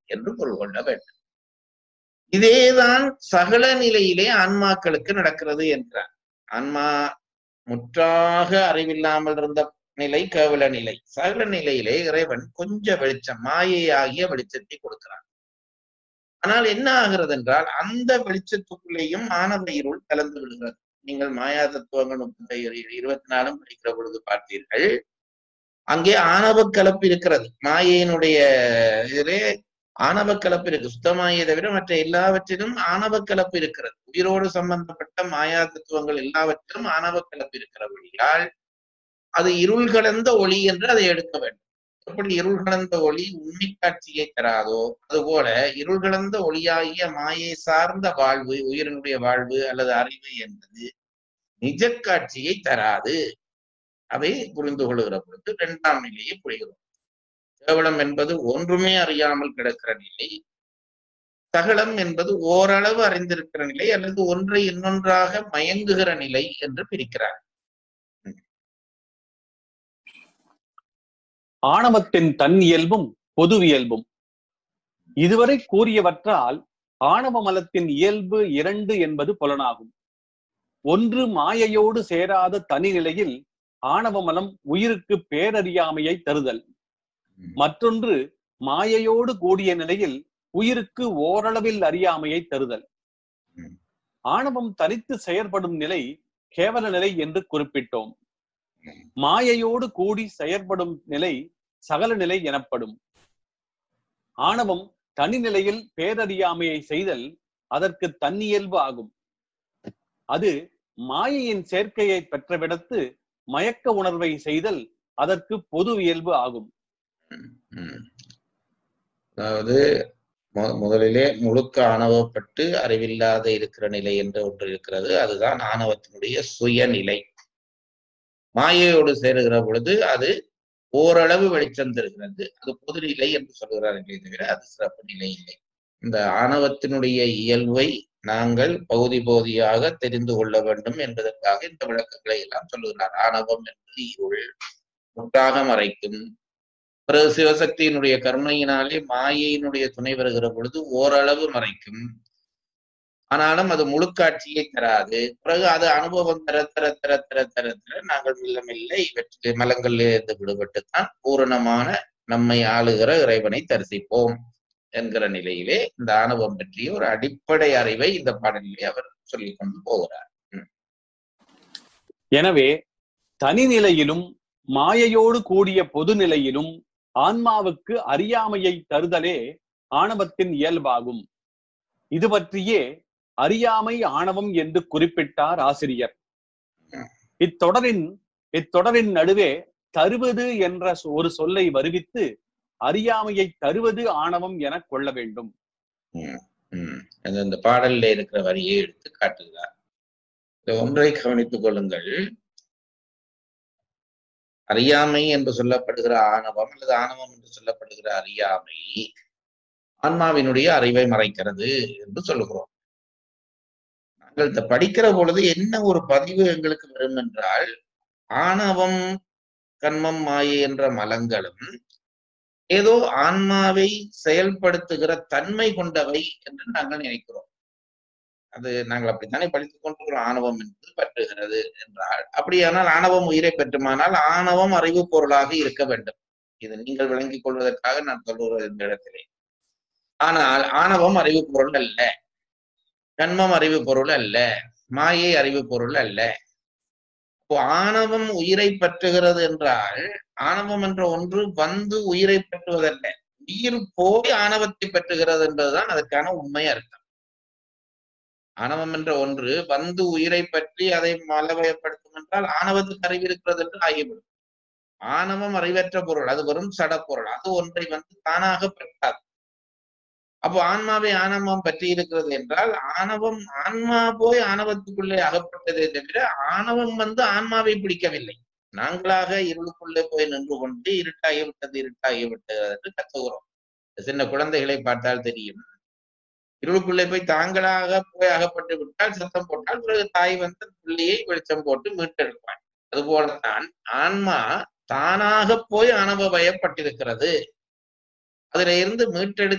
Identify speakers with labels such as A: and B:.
A: என்று பொருள் கொள்ள வேண்டும் இதேதான் சகல நிலையிலே ஆன்மாக்களுக்கு நடக்கிறது என்றார் ஆன்மா முற்றாக அறிவில்லாமல் இருந்த நிலை கேவல நிலை சகல நிலையிலே இறைவன் கொஞ்சம் வெளிச்சம் மாயை ஆகிய வெளிச்சத்தை கொடுக்கிறான் ஆனால் என்ன ஆகிறது என்றால் அந்த வெளிச்சத்துக்குள்ளேயும் ஆனவ இருள் கலந்து விடுகிறது நீங்கள் மாயா தத்துவங்கள் முப்பத்தி இருபத்தி நாலும் படிக்கிற பொழுது பார்த்தீர்கள் அங்கே ஆணவ கலப்பு இருக்கிறது மாயையினுடைய இதிலே ஆணவ கலப்பு இருக்கு சுத்தமாயை தவிர மற்ற எல்லாவற்றிலும் ஆணவ கலப்பு இருக்கிறது உயிரோடு சம்பந்தப்பட்ட மாயா தத்துவங்கள் எல்லாவற்றிலும் ஆணவ கலப்பு இருக்கிறபடியால் அது இருள் கலந்த ஒளி என்று அதை எடுக்க வேண்டும் எப்படி இருள் கலந்த ஒளி உண்மை காட்சியை தராதோ அதுபோல இருள் கலந்த ஒளியாகிய மாயை சார்ந்த வாழ்வு உயிரினுடைய வாழ்வு அல்லது அறிவு என்பது நிஜ காட்சியை தராது அதை புரிந்து கொள்கிற பொழுது இரண்டாம் நிலையை புரிகிறோம் கேவலம் என்பது ஒன்றுமே அறியாமல் கிடக்கிற நிலை சகலம் என்பது ஓரளவு அறிந்திருக்கிற நிலை அல்லது ஒன்றை இன்னொன்றாக மயங்குகிற நிலை என்று பிரிக்கிறார்
B: ஆணவத்தின் தன் இயல்பும் பொதுவியல்பும் இதுவரை கூறியவற்றால் ஆணவ மலத்தின் இயல்பு இரண்டு என்பது புலனாகும் ஒன்று மாயையோடு சேராத தனி நிலையில் ஆணவ மலம் உயிருக்கு பேரறியாமையை தருதல் மற்றொன்று மாயையோடு கூடிய நிலையில் உயிருக்கு ஓரளவில் அறியாமையை தருதல் ஆணவம் தனித்து செயற்படும் நிலை கேவல நிலை என்று குறிப்பிட்டோம் மாயையோடு கூடி செயற்படும் நிலை சகல நிலை எனப்படும் ஆணவம் தனி நிலையில் பேரறியாமையை செய்தல் அதற்கு தன்னியல்பு ஆகும் அது மாயையின் சேர்க்கையை பெற்றவிடத்து மயக்க உணர்வை செய்தல் அதற்கு பொது இயல்பு ஆகும்
A: அதாவது முதலிலே முழுக்க ஆணவப்பட்டு அறிவில்லாத இருக்கிற நிலை என்று ஒன்று இருக்கிறது அதுதான் ஆணவத்தினுடைய சுயநிலை மாயையோடு சேருகிற பொழுது அது ஓரளவு வெளிச்சம் தருகிறது அது பொது நிலை என்று சொல்கிறார்களே தவிர அது சிறப்பு நிலை இல்லை இந்த ஆணவத்தினுடைய இயல்பை நாங்கள் பகுதி பகுதியாக தெரிந்து கொள்ள வேண்டும் என்பதற்காக இந்த விளக்கங்களை எல்லாம் சொல்லுகிறார் ஆணவம் என்பது இருள் முட்டாக மறைக்கும் பிறகு சிவசக்தியினுடைய கருணையினாலே மாயையினுடைய துணை வருகிற பொழுது ஓரளவு மறைக்கும் ஆனாலும் அது முழுக்காட்சியை தராது பிறகு அது அனுபவம் தர தர தர தர தர தர நாங்கள் மெல்ல மெல்ல இவற்றை மலங்களில் இருந்து விடுபட்டுத்தான் பூரணமான நம்மை ஆளுகிற இறைவனை தரிசிப்போம் என்கிற நிலையிலே இந்த ஆணவம் பற்றிய ஒரு அடிப்படை அறிவை இந்த பாடலிலே அவர் சொல்லிக் கொண்டு போகிறார்
B: எனவே தனி நிலையிலும் மாயையோடு கூடிய பொது நிலையிலும் ஆன்மாவுக்கு அறியாமையை தருதலே ஆணவத்தின் இயல்பாகும் இது பற்றியே அறியாமை ஆணவம் என்று குறிப்பிட்டார் ஆசிரியர் இத்தொடரின் இத்தொடரின் நடுவே தருவது என்ற ஒரு சொல்லை வருவித்து அறியாமையை தருவது ஆணவம் என கொள்ள வேண்டும்
A: இந்த பாடல்ல இருக்கிற வரியை எடுத்து காட்டுகிறார் இந்த ஒன்றை கவனித்துக் கொள்ளுங்கள் அறியாமை என்று சொல்லப்படுகிற ஆணவம் அல்லது ஆணவம் என்று சொல்லப்படுகிற அறியாமை ஆன்மாவினுடைய அறிவை மறைக்கிறது என்று சொல்லுகிறோம் நாங்கள் இந்த படிக்கிற பொழுது என்ன ஒரு பதிவு எங்களுக்கு வரும் என்றால் ஆணவம் கண்மம் மாயை என்ற மலங்களும் ஏதோ ஆன்மாவை செயல்படுத்துகிற தன்மை கொண்டவை என்று நாங்கள் நினைக்கிறோம் அது நாங்கள் அப்படித்தானே படித்துக் கொண்டிருக்கிறோம் ஆணவம் என்பது பற்றுகிறது என்றால் அப்படியானால் ஆணவம் உயிரை பெற்றுமானால் ஆணவம் அறிவு பொருளாக இருக்க வேண்டும் இது நீங்கள் விளங்கிக் கொள்வதற்காக நான் சொல்லுகிறது இந்த இடத்திலே ஆனால் ஆணவம் அறிவு பொருள் அல்ல கண்மம் அறிவு பொருள் அல்ல மாயை அறிவு பொருள் அல்ல இப்போ ஆணவம் உயிரை பற்றுகிறது என்றால் ஆணவம் என்ற ஒன்று வந்து உயிரை பற்றுவதல்ல உயிர் போய் ஆணவத்தை பற்றுகிறது என்பதுதான் அதற்கான உண்மை அர்த்தம் ஆணவம் என்ற ஒன்று வந்து உயிரை பற்றி அதை மலவயப்படுத்தும் என்றால் ஆணவத்துக்கு அறிவு இருக்கிறது என்று ஆகிவிடும் ஆணவம் அறிவற்ற பொருள் அது வெறும் சட பொருள் அது ஒன்றை வந்து தானாக பெற்றாது அப்போ ஆன்மாவை ஆணவம் பற்றி இருக்கிறது என்றால் ஆணவம் ஆன்மா போய் ஆணவத்துக்குள்ளே அகப்பட்டதே தவிர ஆணவம் வந்து ஆன்மாவை பிடிக்கவில்லை நாங்களாக இருளுக்குள்ளே போய் நின்று கொண்டு இருட்டாகி விட்டது இருட்டாகி விட்டது என்று கத்துகிறோம் சின்ன குழந்தைகளை பார்த்தால் தெரியும் இருளுக்குள்ளே போய் தாங்களாக போய் அகப்பட்டு விட்டால் சத்தம் போட்டால் பிறகு தாய் வந்து பிள்ளையை வெளிச்சம் போட்டு மீட்டெடுப்பாள் அதுபோலத்தான் ஆன்மா தானாக போய் அனுபவயப்பட்டிருக்கிறது அதுல இருந்து மீட்டெடு